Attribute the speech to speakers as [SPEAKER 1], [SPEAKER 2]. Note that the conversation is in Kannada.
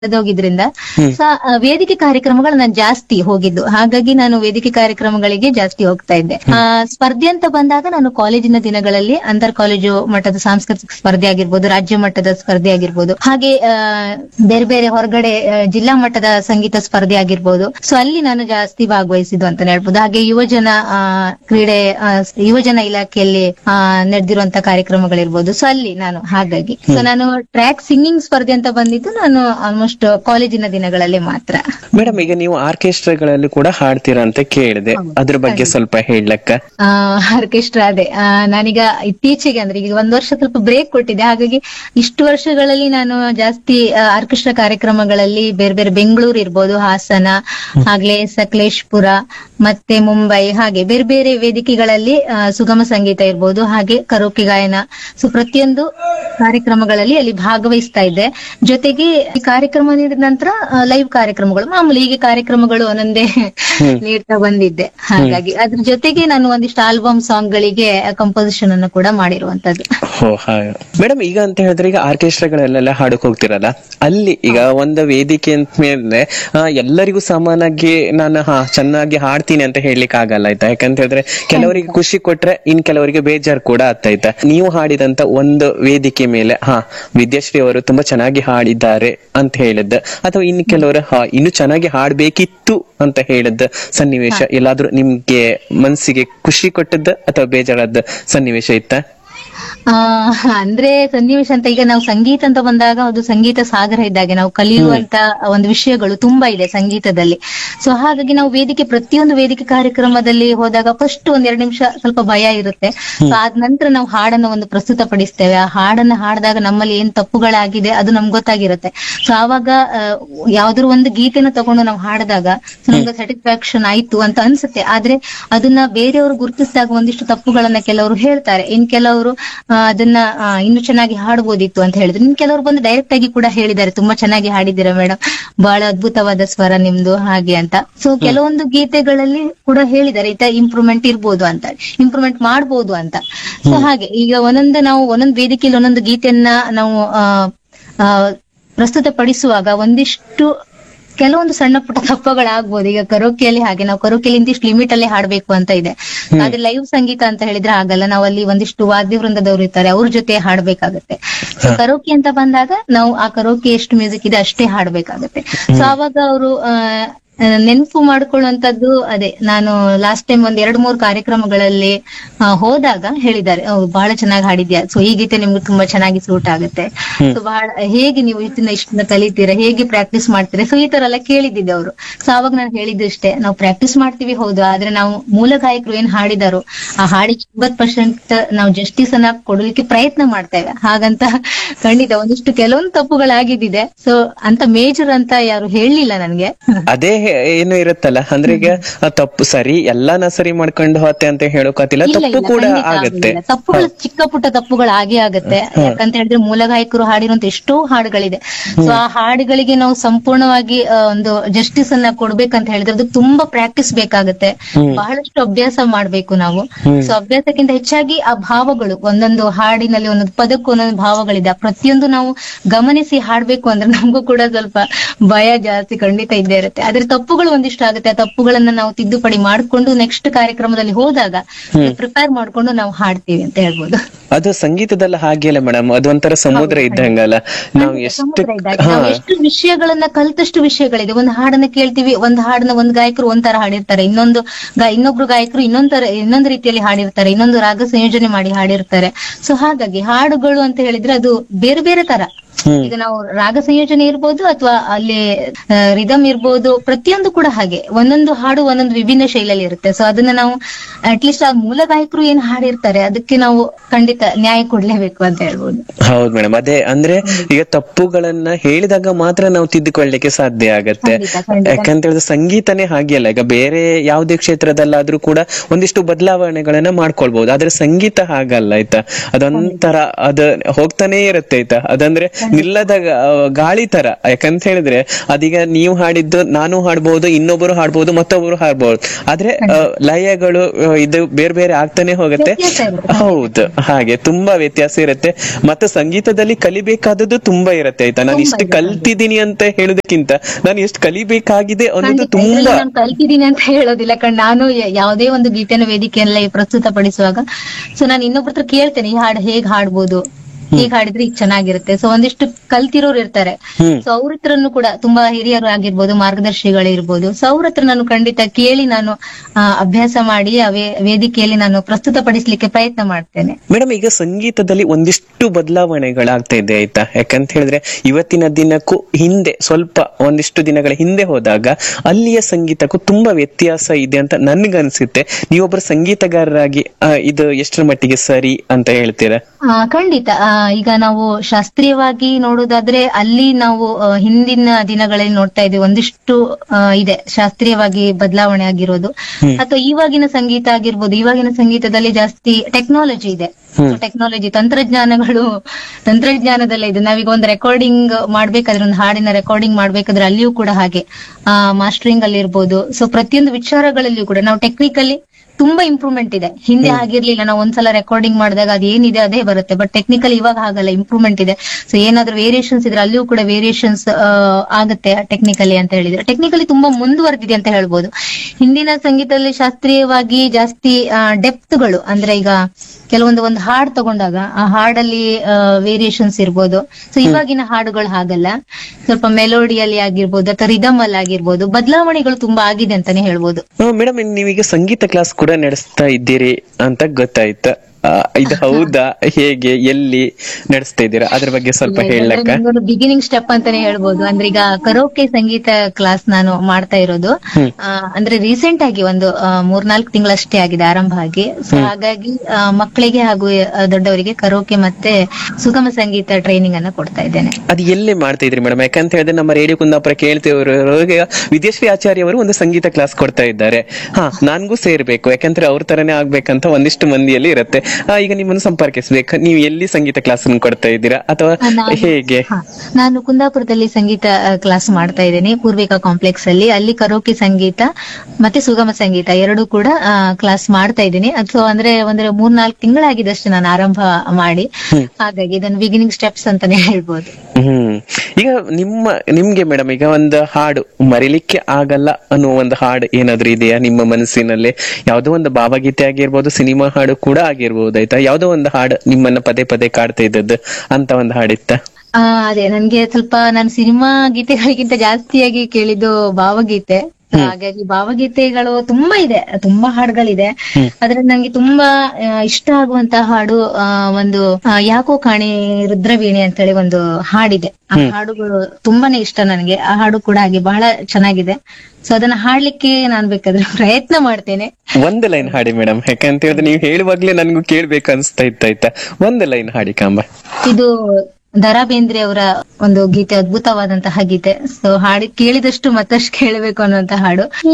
[SPEAKER 1] ಹೋಗಿದ್ರಿಂದ ಸೊ ಆ, ವೇದಿಕೆ ಕಾರ್ಯಕ್ರಮಗಳು ನಾನು ಜಾಸ್ತಿ ಹೋಗಿದ್ದು ಹಾಗಾಗಿ ನಾನು ವೇದಿಕೆ ಕಾರ್ಯಕ್ರಮಗಳಿಗೆ ಜಾಸ್ತಿ ಹೋಗ್ತಾ ಇದ್ದೆ ಆ, ಸ್ಪರ್ಧೆ ಅಂತ ಬಂದಾಗ ನಾನು ಕಾಲೇಜಿನ ದಿನಗಳಲ್ಲಿ ಅಂತರ್ ಕಾಲೇಜು ಮಟ್ಟದ ಸಾಂಸ್ಕೃತಿಕ ಸ್ಪರ್ಧೆ ಆಗಿರ್ಬೋದು ರಾಜ್ಯ ಮಟ್ಟದ ಸ್ಪರ್ಧೆ ಆಗಿರ್ಬೋದು ಹಾಗೆ ಆ, ಬೇರೆ ಬೇರೆ ಹೊರಗಡೆ ಆ, ಜಿಲ್ಲಾ ಮಟ್ಟದ ಸಂಗೀತ ಸ್ಪರ್ಧೆ ಆಗಿರ್ಬೋದು ಸೊ ಅಲ್ಲಿ ನಾನು ಜಾಸ್ತಿ ಭಾಗವಹಿಸಿದ್ದು ಅಂತ ಹೇಳ್ಬೋದು ಹಾಗೆ ಯುವಜನ ಆ, ಕ್ರೀಡೆ ಆ, ಯುವಜನ ಇಲಾಖೆಯಲ್ಲಿ ಆ, ನಡೆದಿರುವಂತ ಕಾರ್ಯಕ್ರಮಗಳಿರ್ಬೋದು ಸೊ ಅಲ್ಲಿ ನಾನು ಹಾಗಾಗಿ ಸೊ ನಾನು ಟ್ರ್ಯಾಕ್ ಸಿಂಗಿಂಗ್ ಸ್ಪರ್ಧೆ ಅಂತ ಬಂದಿದ್ದು ನಾನು ಆಲ್ಮೋಸ್ಟ್ ಕಾಲೇಜಿನ ದಿನಗಳಲ್ಲಿ ಮಾತ್ರ
[SPEAKER 2] ಮೇಡಮ್ ಈಗ ನೀವು ಆರ್ಕೆಸ್ಟ್ರಾಗಳಲ್ಲಿ ಕೂಡ ಹಾಡ್ತೀರಾ ಅಂತ ಕೇಳಿದೆ ಅದ್ರ ಬಗ್ಗೆ ಸ್ವಲ್ಪ ಹೇಳಕ್ಕ
[SPEAKER 1] ಆರ್ಕೆಸ್ಟ್ರಾ ಅದೇ ಆ, ನಾನೀಗ ಇತ್ತೀಚೆಗೆ ಅಂದ್ರೆ ಈಗ ಒಂದ್ ವರ್ಷ ಸ್ವಲ್ಪ ಬ್ರೇಕ್ ಕೊಟ್ಟಿದ್ದೆ ಹಾಗಾಗಿ ಇಷ್ಟು ವರ್ಷಗಳಲ್ಲಿ ನಾನು ಜಾಸ್ತಿ ಆರ್ಕೆಸ್ಟ್ರಾ ಕಾರ್ಯಕ್ರಮಗಳಲ್ಲಿ ಬೇರೆ ಬೇರೆ ಬೆಂಗಳೂರು ಇರ್ಬೋದು ಹಾಸನ ಹಾಗೆ ಸಕಲೇಶ್ಪುರ ಮತ್ತೆ ಮುಂಬೈ ಹಾಗೆ ಬೇರೆ ಬೇರೆ ವೇದಿಕೆಗಳಲ್ಲಿ ಆ, ಸುಗಮ ಸಂಗೀತ ಇರ್ಬೋದು ಹಾಗೆ ಕರೋಕೆ ಗಾಯನ ಸೊ ಪ್ರತಿಯೊಂದು ಕಾರ್ಯಕ್ರಮಗಳಲ್ಲಿ ಅಲ್ಲಿ ಭಾಗವಹಿಸ್ತಾ ಇದ್ದೆ ಜೊತೆಗೆ ಈ ಕಾರ್ಯಕ್ರಮ ನೀಡಿದ ನಂತರ ಲೈವ್ ಕಾರ್ಯಕ್ರಮಗಳು ಮಾಮೂಲಿ ಹೀಗೆ ಕಾರ್ಯಕ್ರಮಗಳು ಒಂದೊಂದೇ ನೀಡ್ತಾ ಬಂದಿದ್ದೆ ಹಾಗಾಗಿ ಅದ್ರ ಜೊತೆಗೆ ನಾನು ಒಂದಿಷ್ಟು ಆಲ್ಬಮ್ ಸಾಂಗ್ ಗಳಿಗೆ ಕಂಪೋಸಿಷನ್ ಅನ್ನು ಕೂಡ ಮಾಡಿರುವಂತದ್ದು
[SPEAKER 2] ಓ ಹಾಗೆ ಮೇಡಮ್ ಈಗ ಅಂತ ಹೇಳಿದ್ರೆ ಈಗ ಆರ್ಕೆಸ್ಟ್ರಾಗಳಲ್ಲೆಲ್ಲ ಹಾಡಕ್ ಹೋಗ್ತಿರಲ್ಲ ಅಲ್ಲಿ ಈಗ ಒಂದು ವೇದಿಕೆ ಅಂತ ಮೇಲೆ ಆ, ಎಲ್ಲರಿಗೂ ಸಮಾನಾಗಿ ನಾನು ಹಾ ಚೆನ್ನಾಗಿ ಹಾಡ್ತೀನಿ ಅಂತ ಹೇಳಲಿಕ್ಕೆ ಆಗಲ್ಲ ಆಯ್ತಾ ಯಾಕಂತ ಹೇಳಿದ್ರೆ ಕೆಲವರಿಗೆ ಖುಷಿ ಕೊಟ್ರೆ ಇನ್ ಕೆಲವರಿಗೆ ಬೇಜಾರು ಕೂಡ ಆಗ್ತಾಯ್ತಾ ನೀವು ಹಾಡಿದಂತ ಒಂದು ವೇದಿಕೆ ಮೇಲೆ ಹಾ ವಿದ್ಯಾಶ್ರೀ ಅವರು ತುಂಬಾ ಚೆನ್ನಾಗಿ ಹಾಡಿದ್ದಾರೆ ಅಂತ ಹೇಳಿದ್ದ ಅಥವಾ ಇನ್ನು ಕೆಲವರು ಹಾ ಇನ್ನು ಚೆನ್ನಾಗಿ ಹಾಡ್ಬೇಕಿತ್ತು ಅಂತ ಹೇಳಿದ್ದ ಸನ್ನಿವೇಶ ಎಲ್ಲಾದ್ರೂ ನಿಮ್ಗೆ ಮನ್ಸಿಗೆ ಖುಷಿ ಕೊಟ್ಟದ್ದ ಅಥವಾ ಬೇಜಾರಾದ ಸನ್ನಿವೇಶ ಇತ್ತ
[SPEAKER 1] ಆ ಅಂದ್ರೆ ಸನ್ನಿವೇಶ ಅಂತ ಈಗ ನಾವು ಸಂಗೀತ ಅಂತ ಬಂದಾಗ ಅದು ಸಂಗೀತ ಸಾಗರ ಇದ್ದಾಗೆ ನಾವು ಕಲಿಯುವಂತ ಒಂದು ವಿಷಯಗಳು ತುಂಬಾ ಇದೆ ಸಂಗೀತದಲ್ಲಿ ಸೊ ಹಾಗಾಗಿ ನಾವು ವೇದಿಕೆ ಪ್ರತಿಯೊಂದು ವೇದಿಕೆ ಕಾರ್ಯಕ್ರಮದಲ್ಲಿ ಹೋದಾಗ ಫಸ್ಟ್ ಒಂದ್ ಎರಡು ನಿಮಿಷ ಸ್ವಲ್ಪ ಭಯ ಇರುತ್ತೆ ಸೊ ಆದ ನಂತರ ನಾವು ಹಾಡನ್ನ ಒಂದು ಪ್ರಸ್ತುತ ಪಡಿಸ್ತೇವೆ ಆ ಹಾಡನ್ನ ಹಾಡಿದಾಗ ನಮ್ಮಲ್ಲಿ ಏನ್ ತಪ್ಪುಗಳಾಗಿದೆ ಅದು ನಮ್ಗೆ ಗೊತ್ತಾಗಿರುತ್ತೆ ಸೊ ಆವಾಗ ಆ, ಯಾವ್ದಾದ್ರು ಒಂದು ಗೀತೆನ ತಗೊಂಡು ನಾವು ಹಾಡಿದಾಗ ಸೊ ನಮ್ಗೆ ಸ್ಯಾಟಿಸ್ಫ್ಯಾಕ್ಷನ್ ಆಯ್ತು ಅಂತ ಅನ್ಸುತ್ತೆ ಆದ್ರೆ ಅದನ್ನ ಬೇರೆಯವರು ಗುರುತಿಸಿದಾಗ ಒಂದಿಷ್ಟು ತಪ್ಪುಗಳನ್ನ ಕೆಲವರು ಹೇಳ್ತಾರೆ ಇನ್ ಕೆಲವರು ಆ, ಅದನ್ನ ಆ, ಇನ್ನು ಚೆನ್ನಾಗಿ ಹಾಡ್ಬೋದಿತ್ತು ಅಂತ ಹೇಳಿದ್ರು ಇನ್ ಕೆಲವರು ಬಂದು ಡೈರೆಕ್ಟ್ ಆಗಿ ಕೂಡ ಹೇಳಿದ್ದಾರೆ ತುಂಬಾ ಚೆನ್ನಾಗಿ ಹಾಡಿದ್ದೀರಾ ಮೇಡಮ್ ಬಹಳ ಅದ್ಭುತವಾದ ಸ್ವರ ನಿಮ್ದು ಹಾಗೆ ಅಂತ ಸೊ ಕೆಲವೊಂದು ಗೀತೆಗಳಲ್ಲಿ ಕೂಡ ಹೇಳಿದ್ದಾರೆ ಇತ ಇಂಪ್ರೂವ್ಮೆಂಟ್ ಇರ್ಬೋದು ಅಂತ ಇಂಪ್ರೂವ್ಮೆಂಟ್ ಮಾಡ್ಬೋದು ಅಂತ ಸೊ ಹಾಗೆ ಈಗ ಒಂದೊಂದು ನಾವು ಒಂದೊಂದು ವೇದಿಕೆಯಲ್ಲಿ ಒಂದೊಂದು ಗೀತೆಯನ್ನ ನಾವು ಆ, ಆ, ಪ್ರಸ್ತುತಪಡಿಸುವಾಗ ಒಂದಿಷ್ಟು ಕೆಲವೊಂದು ಸಣ್ಣ ಪುಟ್ಟ ತಪ್ಪುಗಳಾಗ್ಬೋದು ಈಗ ಕರೋಕೆಯಲ್ಲಿ ಹಾಗೆ ನಾವು ಕರೋಕೆಯಲ್ಲಿ ಇಂತಿಷ್ಟು ಲಿಮಿಟ್ ಅಲ್ಲಿ ಹಾಡ್ಬೇಕು ಅಂತ ಇದೆ ಆದ್ರೆ ಲೈವ್ ಸಂಗೀತ ಅಂತ ಹೇಳಿದ್ರೆ ಆಗಲ್ಲ ನಾವು ಅಲ್ಲಿ ಒಂದಿಷ್ಟು ವಾದ್ಯ ವೃಂದದವ್ರು ಇರ್ತಾರೆ ಅವ್ರ ಜೊತೆ ಹಾಡ್ಬೇಕಾಗತ್ತೆ ಸೊ ಕರೋಕೆ ಅಂತ ಬಂದಾಗ ನಾವು ಆ ಕರೋಕೆ ಎಷ್ಟು ಮ್ಯೂಸಿಕ್ ಇದೆ ಅಷ್ಟೇ ಹಾಡ್ಬೇಕಾಗತ್ತೆ ಸೊ ಅವಾಗ ಅವರು ನೆನಪು ಮಾಡ್ಕೊಳ್ಳುವಂತದ್ದು ಅದೇ ನಾನು ಲಾಸ್ಟ್ ಟೈಮ್ ಒಂದ್ ಎರಡ್ ಮೂರು ಕಾರ್ಯಕ್ರಮಗಳಲ್ಲಿ ಆ, ಹೋದಾಗ ಹೇಳಿದ್ದಾರೆ "ಓ, ಬಹಳ ಚೆನ್ನಾಗಿ ಹಾಡಿದ್ಯಾ ಸೊ ಈ ಗೀತೆ ನಿಮ್ಗೆ ತುಂಬಾ ಚೆನ್ನಾಗಿ ಸೂಟ್ ಆಗುತ್ತೆ ಸೊ ಬಹಳ ಹೇಗೆ ನೀವು ಇದನ್ನ ಇಷ್ಟನ್ನ ಕಲಿತೀರಾ ಹೇಗೆ ಪ್ರಾಕ್ಟೀಸ್ ಮಾಡ್ತೀರಾ ಸೊ ಈ ತರ ಎಲ್ಲ ಕೇಳಿದ್ದಿದ್ದೆ ಅವರು ಸೊ ಅವಾಗ ನಾನು ಹೇಳಿದ್ದು ಇಷ್ಟೇ ನಾವು ಪ್ರಾಕ್ಟೀಸ್ ಮಾಡ್ತೀವಿ ಹೌದು ಆದ್ರೆ ನಾವು ಮೂಲ ಗಾಯಕರು ಏನ್ ಹಾಡಿದಾರೋ ಆ ಹಾಡಿಗೆ ಎಂಬತ್ ಪರ್ಸೆಂಟ್ ನಾವು ಜಸ್ಟಿಸ್ ಅನ್ನ ಕೊಡಲಿಕ್ಕೆ ಪ್ರಯತ್ನ ಮಾಡ್ತೇವೆ ಹಾಗಂತ ಖಂಡಿತ ಒಂದಿಷ್ಟು ಕೆಲವೊಂದು ತಪ್ಪುಗಳಾಗಿದ್ದಿದೆ ಸೊ ಅಂತ ಮೇಜರ್ ಅಂತ ಯಾರು ಹೇಳಲಿಲ್ಲ ನನ್ಗೆ
[SPEAKER 2] ಅದೇ ಹೇ- ಏನು ಇರುತ್ತಲ್ಲ ಅಂದ್ರೆ ಈಗ ಆ ತಪ್ಪು ಸರಿ ಎಲ್ಲಾನ ಸರಿ ಮಾಡ್ಕೊಂಡು ಹೋತೆ ಅಂತ ಹೇಳೋಕಾತಿಲ್ಲ
[SPEAKER 1] ಇಲ್ಲ,
[SPEAKER 2] ತಪ್ಪು
[SPEAKER 1] ಇಲ್ಲ,
[SPEAKER 2] ಕೂಡ
[SPEAKER 1] ಖಂಡಿತ
[SPEAKER 2] ಆಗತ್ತೆ
[SPEAKER 1] ಆಗುದಿಲ್ಲ. ತಪ್ಪುಗಳು ಚಿಕ್ಕ ಪುಟ್ಟ ತಪ್ಪುಗಳು ಆಗೇ ಆಗತ್ತೆ ಯಾಕಂತ ಹೇಳಿದ್ರೆ ಮೂಲ ಗಾಯಕರು ಹಾಡಿರುವಂತ ಎಷ್ಟೋ ಹಾಡುಗಳಿದೆ ಸೊ ಆ ಹಾಡುಗಳಿಗೆ ನಾವು ಸಂಪೂರ್ಣವಾಗಿ ಆ, ಒಂದು ಜಸ್ಟಿಸ್ ಅನ್ನ ಕೊಡ್ಬೇಕಂತ ಹೇಳಿದ್ರೆ ಅದು ತುಂಬಾ ಪ್ರಾಕ್ಟೀಸ್ ಬೇಕಾಗತ್ತೆ ಬಹಳಷ್ಟು ಅಭ್ಯಾಸ ಮಾಡ್ಬೇಕು ನಾವು ಸೊ ಅಭ್ಯಾಸಕ್ಕಿಂತ ಹೆಚ್ಚಾಗಿ ಆ ಭಾವಗಳು ಒಂದೊಂದು ಹಾಡಿನಲ್ಲಿ ಒಂದೊಂದು ಪದಕ್ಕೂ ಒಂದೊಂದು ಭಾವಗಳಿದೆ ಆ ಪ್ರತಿಯೊಂದು ನಾವು ಗಮನಿಸಿ ಹಾಡ್ಬೇಕು ಅಂದ್ರೆ ನಮಗೂ ಕೂಡ ಸ್ವಲ್ಪ ಭಯ ಜಾಸ್ತಿ ಖಂಡಿತ ಇದ್ದೇ ಇರುತ್ತೆ ಆದ್ರೆ ತಪ್ಪುಗಳು ಒಂದಿಷ್ಟು ಆಗುತ್ತೆ ಆ ತಪ್ಪುಗಳನ್ನ ನಾವು ತಿದ್ದುಪಡಿ ಮಾಡ್ಕೊಂಡು ನೆಕ್ಸ್ಟ್ ಕಾರ್ಯಕ್ರಮದಲ್ಲಿ ಹೋದಾಗ ಪ್ರಿಪೇರ್ ಮಾಡ್ಕೊಂಡು ನಾವು ಹಾಡ್ತೀವಿ ಅಂತ ಹೇಳ್ಬೋದು
[SPEAKER 2] ಅದು ಸಂಗೀತದಲ್ಲ ಹಾಗೆ ಅಲ್ಲ ಮೇಡಮ್ ಅದು ಒಂಥರ ಸಮುದ್ರ ಇದ್ದಂಗಲ್ಲ ನಾವು ಎಷ್ಟು
[SPEAKER 1] ಸಮುದ್ರ ಇದ್ದಾಗ
[SPEAKER 2] ಹಾ
[SPEAKER 1] ನಾವು ಎಷ್ಟು ವಿಷಯಗಳನ್ನ ಕಲ್ತಷ್ಟು ವಿಷಯಗಳಿದೆ ಒಂದು ಹಾಡನ್ನ ಕೇಳ್ತೀವಿ ಒಂದು ಹಾಡನ್ನ ಒಂದು ಗಾಯಕರು ಒಂಥರ ಹಾಡಿರ್ತಾರೆ ಇನ್ನೊಂದು ಗಾ- ಇನ್ನೊಬ್ರು ಗಾಯಕರು ಇನ್ನೊಂದರ ಇನ್ನೊಂದು ರೀತಿಯಲ್ಲಿ ಹಾಡಿರ್ತಾರೆ ಇನ್ನೊಂದು ರಾಗ ಸಂಯೋಜನೆ ಮಾಡಿ ಹಾಡಿರ್ತಾರೆ ಸೊ ಹಾಗಾಗಿ ಹಾಡುಗಳು ಅಂತ ಹೇಳಿದ್ರೆ ಅದು ಬೇರೆ ಬೇರೆ ತರ ಈಗ ನಾವು ರಾಗ ಸಂಯೋಜನೆ ಇರ್ಬೋದು ಅಥವಾ ಅಲ್ಲಿ ರಿದಮ್ ಇರ್ಬೋದು ಪ್ರತಿಯೊಂದು ಕೂಡ ಹಾಗೆ ಒಂದೊಂದು ಹಾಡು ಒಂದೊಂದು ವಿಭಿನ್ನ ಶೈಲಿಯಲ್ಲಿ ಇರುತ್ತೆ ಸೊ ಅದನ್ನ ನಾವು ಅಟ್ಲೀಸ್ಟ್ ಆ ಮೂಲ ಗಾಯಕರು ಏನ್ ಹಾಡಿರ್ತಾರೆ ಅದಕ್ಕೆ ನಾವು ಖಂಡಿತ ನ್ಯಾಯ ಕೊಡ್ಲೇಬೇಕು ಅಂತ ಹೇಳ್ಬೋದು
[SPEAKER 2] ಹೌದು ಮೇಡಮ್ ಅದೇ ಅಂದ್ರೆ ಈಗ ತಪ್ಪುಗಳನ್ನ ಹೇಳಿದಾಗ ಮಾತ್ರ ನಾವು ತಿದ್ದುಕೊಳ್ಳಿಕ್ಕೆ ಸಾಧ್ಯ ಆಗತ್ತೆ
[SPEAKER 1] ಖಂಡಿತ, ಖಂಡಿತ.
[SPEAKER 2] ಯಾಕಂತ ಹೇಳಿದ್ರೆ ಸಂಗೀತನೇ ಹಾಗೆ ಅಲ್ಲ ಈಗ ಬೇರೆ ಯಾವುದೇ ಕ್ಷೇತ್ರದಲ್ಲಾದ್ರೂ ಕೂಡ ಒಂದಿಷ್ಟು ಬದಲಾವಣೆಗಳನ್ನ ಮಾಡ್ಕೊಳ್ಬಹುದು ಆದ್ರೆ ಸಂಗೀತ ಹಾಗಲ್ಲ ಆಯ್ತಾ ಅದೊಂಥರ ಅದ ಹೋಗ್ತಾನೆ ಇರುತ್ತೆ ಆಯ್ತಾ ಅದಂದ್ರೆ ನಿಲ್ಲದ ಗ- ಗಾಳಿ ತರ ಯಾಕಂತ ಹೇಳಿದ್ರೆ ಅದೀಗ ನೀವು ಹಾಡಿದ್ದು ನಾನು ಹಾಡ್ಬೋದು ಇನ್ನೊಬ್ಬರು ಹಾಡ್ಬೋದು ಮತ್ತೊಬ್ಬರು ಹಾಡ್ಬೋದು ಆದ್ರೆ ಆ, ಲಯಗಳು ಆ, ಇದು ಬೇರೆ ಬೇರೆ ಆಗ್ತಾನೆ ಹೋಗುತ್ತೆ
[SPEAKER 1] ವ್ಯತ್ಯಾಸ ಇರುತ್ತೆ.
[SPEAKER 2] ಹೌದು ಹಾಗೆ ತುಂಬಾ ವ್ಯತ್ಯಾಸ ಇರುತ್ತೆ ಮತ್ತೆ ಸಂಗೀತದಲ್ಲಿ ಕಲಿಬೇಕಾದದ್ದು ತುಂಬಾ ಇರುತ್ತೆ ಆಯ್ತಾ ನಾನು ಇಷ್ಟು ಕಲ್ತಿದ್ದೀನಿ ಅಂತ ಹೇಳೋದಕ್ಕಿಂತ ನಾನು ಎಷ್ಟು ಕಲಿಬೇಕಾಗಿದೆ ಅನ್ನೋದು
[SPEAKER 1] ಖಂಡಿತ. ಇದ್ರಲ್ಲಿ
[SPEAKER 2] ತುಂಬಾ
[SPEAKER 1] ನಾನು ಕಲ್ತಿದ್ದೀನಿ ಅಂತ ಹೇಳೋದಿಲ್ಲ ಕಣ್ ನಾನು ಯ- ಯಾವುದೇ ಒಂದು ಗೀತೆನ ವೇದಿಕೆಯಲ್ಲಿ ಪ್ರಸ್ತುತಪಡಿಸುವಾಗ ಸೊ ನಾನು ಇನ್ನೊಬ್ರ ಹತ್ರ ಕೇಳ್ತೇನೆ ಈ ಹಾಡು ಹೇಗ್ ಹಾಡ್ಬೋದು ಹೇಗ್ ಹಾಡಿದ್ರೆ ಈಗ ಚೆನ್ನಾಗಿರುತ್ತೆ ಸೊ ಒಂದಿಷ್ಟು ಕಲ್ತಿರೋರು ಇರ್ತಾರೆ
[SPEAKER 2] ಹ್ಮ್.
[SPEAKER 1] ಸೊ ಅವ್ರ ಹತ್ರನು ಕೂಡ ತುಂಬಾ ಹಿರಿಯರು ಆಗಿರ್ಬೋದು ಮಾರ್ಗದರ್ಶಿಗಳಿರ್ಬೋದು ಸೊ ಅವ್ರ ಹತ್ರ ನಾನು ಖಂಡಿತ ಕೇಳಿ ನಾನು ಆ, ಅಭ್ಯಾಸ ಮಾಡಿ ಆ ವೇ- ವೇದಿಕೆಯಲ್ಲಿ ನಾನು ಪ್ರಸ್ತುತಪಡಿಸ್ಲಿಕ್ಕೆ ಪ್ರಯತ್ನ ಮಾಡ್ತೇನೆ
[SPEAKER 2] ಮೇಡಮ್ ಈಗ ಸಂಗೀತದಲ್ಲಿ ಒಂದಿಷ್ಟು ಬದಲಾವಣೆಗಳಾಗ್ತಾ ಇದೆ ಆಯ್ತಾ ಯಾಕಂತ ಹೇಳಿದ್ರೆ ಇವತ್ತಿನ ದಿನಕ್ಕೂ ಹಿಂದೆ ಸ್ವಲ್ಪ ಒಂದಿಷ್ಟು ದಿನಗಳ ಹಿಂದೆ ಹೋದಾಗ ಅಲ್ಲಿಯ ಸಂಗೀತಕ್ಕೂ ತುಂಬಾ ವ್ಯತ್ಯಾಸ ಇದೆ ಅಂತ ನನ್ಗನ್ಸುತ್ತೆ ನೀವೊಬ್ಬರು ಸಂಗೀತಗಾರರಾಗಿ ಆ, ಇದು ಎಷ್ಟರ ಮಟ್ಟಿಗೆ ಸರಿ ಅಂತ ಹೇಳ್ತೀರಾ
[SPEAKER 1] ಆ, ಖಂಡಿತ ಆ, ಈಗ ನಾವು ಶಾಸ್ತ್ರೀಯವಾಗಿ ನೋಡುವುದಾದ್ರೆ ಅಲ್ಲಿ ನಾವು ಆ, ಹಿಂದಿನ ದಿನಗಳಲ್ಲಿ ನೋಡ್ತಾ ಇದ್ದೀವಿ ಒಂದಿಷ್ಟು ಆ, ಇದೆ ಶಾಸ್ತ್ರೀಯವಾಗಿ ಬದಲಾವಣೆ ಆಗಿರೋದು ಅಥವಾ ಇವಾಗಿನ ಸಂಗೀತ ಆಗಿರ್ಬೋದು ಇವಾಗಿನ ಸಂಗೀತದಲ್ಲಿ ಜಾಸ್ತಿ ಟೆಕ್ನಾಲಜಿ ಇದೆ ಟೆಕ್ನಾಲಜಿ ತಂತ್ರಜ್ಞಾನಗಳು ತಂತ್ರಜ್ಞಾನದಲ್ಲೇ ಇದೆ ನಾವೀಗ ಒಂದು ರೆಕಾರ್ಡಿಂಗ್ ಮಾಡ್ಬೇಕಾದ್ರೆ ಒಂದು ಹಾಡಿನ ರೆಕಾರ್ಡಿಂಗ್ ಮಾಡ್ಬೇಕಾದ್ರೆ ಅಲ್ಲಿಯೂ ಕೂಡ ಹಾಗೆ ಆ ಮಾಸ್ಟರಿಂಗ್ ಅಲ್ಲಿ ಇರ್ಬೋದು ಸೊ ಪ್ರತಿಯೊಂದು ವಿಚಾರಗಳಲ್ಲಿಯೂ ಕೂಡ ನಾವು ಟೆಕ್ನಿಕಲಿ ತುಂಬಾ ಇಂಪ್ರೂವ್ಮೆಂಟ್ ಇದೆ ಹಿಂದೆ ಆಗಿರ್ಲಿಲ್ಲ ನಾವು ಒಂದ್ಸಲ ರೆಕಾರ್ಡಿಂಗ್ ಮಾಡಿದಾಗ ಅದು ಏನಿದೆ ಅದೇ ಬರುತ್ತೆ ಬಟ್ ಟೆಕ್ನಿಕಲ್ ಇವಾಗ ಹಾಗಲ್ಲ ಇಂಪ್ರೂವ್ಮೆಂಟ್ ಇದೆ ಸೊ ಏನಾದ್ರೂ ವೇರಿಯೇಷನ್ಸ್ ಇದ್ರೆ ಅಲ್ಲಿಯೂ ಕೂಡ ವೇರಿಯೇಷನ್ಸ್ ಆಗುತ್ತೆ ಟೆಕ್ನಿಕಲಿ ಅಂತ ಹೇಳಿದ್ರೆ ಟೆಕ್ನಿಕಲಿ ತುಂಬಾ ಮುಂದುವರೆದಿದೆ ಅಂತ ಹೇಳ್ಬೋದು ಹಿಂದಿನ ಸಂಗೀತದಲ್ಲಿ ಶಾಸ್ತ್ರೀಯವಾಗಿ ಜಾಸ್ತಿ ಡೆಪ್ತ್ಗಳು ಅಂದ್ರೆ ಈಗ ಕೆಲವೊಂದು ಒಂದು ಹಾಡ್ ತಗೊಂಡಾಗ ಆ ಹಾಡಲ್ಲಿ ವೇರಿಯೇಷನ್ಸ್ ಇರ್ಬೋದು ಸೊ ಇವಾಗಿನ ಹಾಡುಗಳು ಹಾಗಲ್ಲ ಸ್ವಲ್ಪ ಮೆಲೋಡಿಯಲ್ಲಿ ಆಗಿರ್ಬೋದು ಅಥವಾ ರಿದಮ್ ಅಲ್ಲಿ ಆಗಿರ್ಬೋದು ಬದಲಾವಣೆಗಳು ತುಂಬಾ ಆಗಿದೆ ಅಂತಾನೆ ಹೇಳ್ಬೋದು
[SPEAKER 2] ಮೇಡಮ್ ನೀವೀಗ ಸಂಗೀತ ಕ್ಲಾಸ್ ಕೂಡ ನಡೆಸ್ತಾ ಇದ್ದೀರಿ ಅಂತ ಗೊತ್ತಾಯ್ತು ಆ, ಇದು ಹೌದಾ ಹೇಗೆ ಎಲ್ಲಿ ನಡೆಸ್ತಾ ಇದ್ದೀರಾ ಅದ್ರ ಬಗ್ಗೆ ಸ್ವಲ್ಪ ಹೇಳಕ್ಕ
[SPEAKER 1] ಬಿಗಿನಿಂಗ್ ಸ್ಟೆಪ್ ಅಂತಾನೆ ಹೇಳ್ಬೋದು ಅಂದ್ರೆ ಈಗ ಕರೋಕೆ ಸಂಗೀತ ಕ್ಲಾಸ್ ನಾನು ಮಾಡ್ತಾ ಇರೋದು ಆ, ಅಂದ್ರೆ ರೀಸೆಂಟ್ ಆಗಿ ಒಂದು ಆ, ಮೂರ್ನಾಲ್ಕು ತಿಂಗಳಷ್ಟೇ ಆಗಿದೆ ಆರಂಭ ಆಗಿ ಸೊ ಹಾಗಾಗಿ ಆ, ಮಕ್ಕಳಿಗೆ ಹಾಗೂ ಆ, ದೊಡ್ಡವರಿಗೆ ಕರೋಕೆ ಮತ್ತೆ ಸುಗಮ ಸಂಗೀತ ಟ್ರೈನಿಂಗ್ ಅನ್ನ ಕೊಡ್ತಾ ಇದ್ದೇನೆ
[SPEAKER 2] ಅದು ಎಲ್ಲಿ ಮಾಡ್ತಾ ಇದ್ರಿ ಮೇಡಮ್ ಯಾಕಂತ ಹೇಳಿದ್ರೆ ನಮ್ಮ ರೇಡಿಯೋ ಕುಂದಾಪುರ ಕೇಳ್ತಿರೋರು ವಿದ್ಯಾಶ್ರೀ ಆಚಾರ್ಯ ಅವರು ಒಂದು ಸಂಗೀತ ಕ್ಲಾಸ್ ಕೊಡ್ತಾ ಇದ್ದಾರೆ ಹಾ ನನ್ಗೂ ಸೇರ್ಬೇಕು ಯಾಕಂದ್ರೆ ಅವ್ರ ತರನೇ ಆಗ್ಬೇಕಂತ ಒಂದಿಷ್ಟು ಮಂದಿಯಲ್ಲಿ ಇರುತ್ತೆ ಆ, ಈಗ ನಿಮ್ಮನ್ನು ಸಂಪರ್ಕಿಸ್ಬೇಕು ನೀವು ಎಲ್ಲಿ ಸಂಗೀತ ಕ್ಲಾಸ್ ಕೊಡ್ತಾ ಇದ್ದೀರಾ ಅಥವಾ
[SPEAKER 1] ಆ, ನಾನು-
[SPEAKER 2] ಹೇಗೆ
[SPEAKER 1] ಹಾ. ನಾನು ಕುಂದಾಪುರದಲ್ಲಿ ಸಂಗೀತ ಕ್ಲಾಸ್ ಮಾಡ್ತಾ ಇದ್ದೇನೆ ಪೂರ್ವಿಕಾ ಕಾಂಪ್ಲೆಕ್ಸ್ ಅಲ್ಲಿ ಅಲ್ಲಿ ಕರೋಕೆ ಸಂಗೀತ ಮತ್ತೆ ಸುಗಮ ಸಂಗೀತ ಎರಡೂ ಕೂಡ ಕ್ಲಾಸ್ ಮಾಡ್ತಾ ಇದ್ದೀನಿ ಅಥವಾ ಅಂದ್ರೆ ಒಂದ್ರೆ ಮೂರ್ನಾಲ್ಕು ತಿಂಗಳಾಗಿದಷ್ಟು ನಾನು ಆರಂಭ ಮಾಡಿ ಹಾಗಾಗಿ ಇದನ್ನು ಬಿಗಿನಿಂಗ್ ಸ್ಟೆಪ್ಸ್ ಅಂತಾನೆ ಹೇಳ್ಬೋದು
[SPEAKER 2] ಹ್ಮ್ ಈಗ ನಿಮ್ಮ ನಿಮ್ಗೆ ಮೇಡಮ್ ಈಗ ಒಂದು ಹಾಡು ಮರಿಲಿಕ್ಕೆ ಆಗಲ್ಲ ಅನ್ನೋ ಒಂದು ಹಾಡು ಏನಾದ್ರೂ ಇದೆಯಾ ನಿಮ್ಮ ಮನಸ್ಸಿನಲ್ಲಿ ಯಾವ್ದೋ ಒಂದು ಭಾವಗೀತೆ ಆಗಿರ್ಬೋದು ಸಿನಿಮಾ ಹಾಡು ಕೂಡ ಆಗಿರ್ಬೋದು ಆಯ್ತಾ ಯಾವ್ದೋ ಒಂದು ಹಾಡು ನಿಮ್ಮನ್ನ ಪದೇ ಪದೇ ಕಾಡ್ತಾ ಇದ್ದದ್ದು ಅಂತ ಒಂದು ಹಾಡಿತ್ತ
[SPEAKER 1] ಆ ಅದೇ ನನ್ಗೆ ಸ್ವಲ್ಪ ನಾನು ಸಿನಿಮಾ ಗೀತೆಗಳಿಗಿಂತ ಜಾಸ್ತಿಯಾಗಿ ಕೇಳಿದ್ದು ಭಾವಗೀತೆ ಹಾಗಾಗಿ ಭಾವಗೀತೆಗಳು ತುಂಬಾ ಇದೆ ತುಂಬಾ ಹಾಡುಗಳಿದೆ ಅದ್ರಲ್ಲಿ ನಂಗೆ ತುಂಬಾ ಆ, ಇಷ್ಟ ಆಗುವಂತಹ ಹಾಡು ಆ, ಒಂದು ಆ, ಯಾಕೋ ಕಾಣಿ ರುದ್ರವೀಣೆ ಅಂತೇಳಿ ಒಂದು ಹಾಡಿದೆ ಆ ಹಾಡುಗಳು ತುಂಬಾನೇ ಇಷ್ಟ ನನಗೆ ಆ ಹಾಡು ಕೂಡ ಹಾಗೆ ಬಹಳ ಚೆನ್ನಾಗಿದೆ ಸೊ ಅದನ್ನ ಹಾಡ್ಲಿಕ್ಕೆ ನಾನ್ ಬೇಕಾದ್ರೆ ಪ್ರಯತ್ನ ಮಾಡ್ತೇನೆ
[SPEAKER 2] ಒಂದು ಲೈನ್ ಹಾಡಿ ಮೇಡಮ್ ಯಾಕಂತ ಹೇಳಿದ್ರೆ ನೀವು ಹೇಳುವಾಗ್ಲೇ ನನ್ಗೂ ಕೇಳ್ಬೇಕು ಅನ್ಸ್ತಾ ಇತ್ತ ಆಯ್ತಾ ಒಂದು ಲೈನ್ ಹಾಡಿ ಕಾಂಬ
[SPEAKER 1] ಇದು ದರಾ ಬೇಂದ್ರೆ ಅವರ ಒಂದು ಗೀತೆ ಅದ್ಭುತವಾದಂತಹ ಗೀತೆ ಸೊ ಹಾಡಿ ಕೇಳಿದಷ್ಟು ಮತ್ತಷ್ಟು ಕೇಳಬೇಕು ಅನ್ನುವಂತ ಹಾಡು